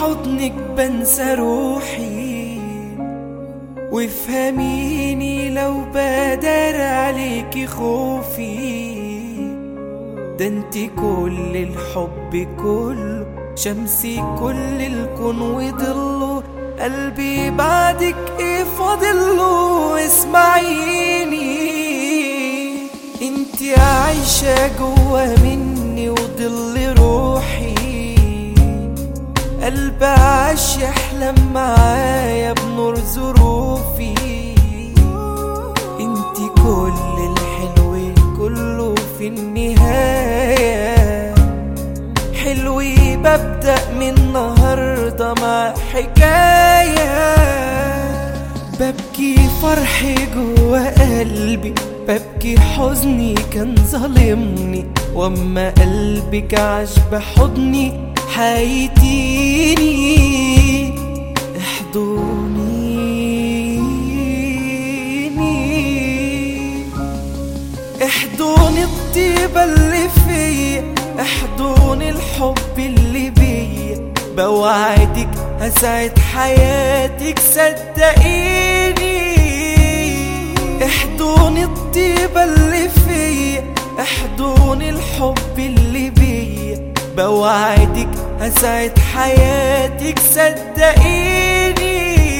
حضنك بنسى روحي وافهميني لو بدر عليكي خوفي ده انتي كل الحب كله شمسي كل الكون وضله قلبي بعدك ايه فاضله اسمعيني انتي عايشة جوا مني وضل روحي قلب عاش يحلم معايا بنور ظروفي انتي كل الحلو كله في النهاية حلوي ببدأ من النهاردة مع حكاية ببكي فرحي جوا قلبي ببكي حزني كان ظالمني واما قلبك عاش بحضني حيتيني احضنيني احضني الطيبة اللي فيا احضني الحب اللي بيا بوعدك هسعد حياتك صدقيني احضني الطيبة اللي فيا احضني الحب اللي بيا بوعدك هسعد حياتك صدقيني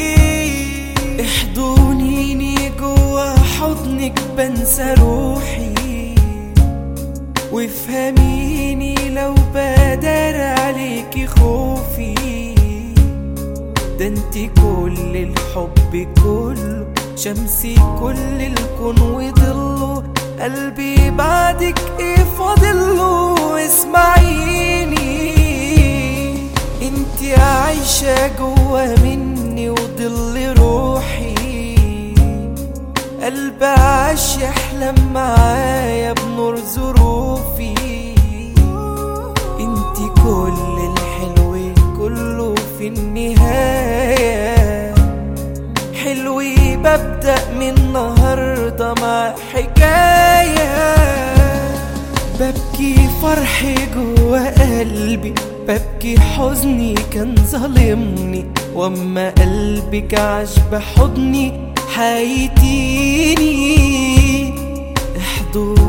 احضنيني جوا حضنك بنسى روحي وافهميني لو بدر عليكي خوفي ده انتي كل الحب كله شمسي كل الكون وضله قلبي بعدك ايه فاضله اسمعيني انتي عايشة جوا مني وضل روحي قلب عاش يحلم معايا بنور ظروفي انتي كل الحلو كله في النهاية حلوي ببدأ من النهاردة مع حكاية ببكي فرحي جوا قلبي ببكي حزني كان ظالمني واما قلبك عاش بحضني حيتيني احضني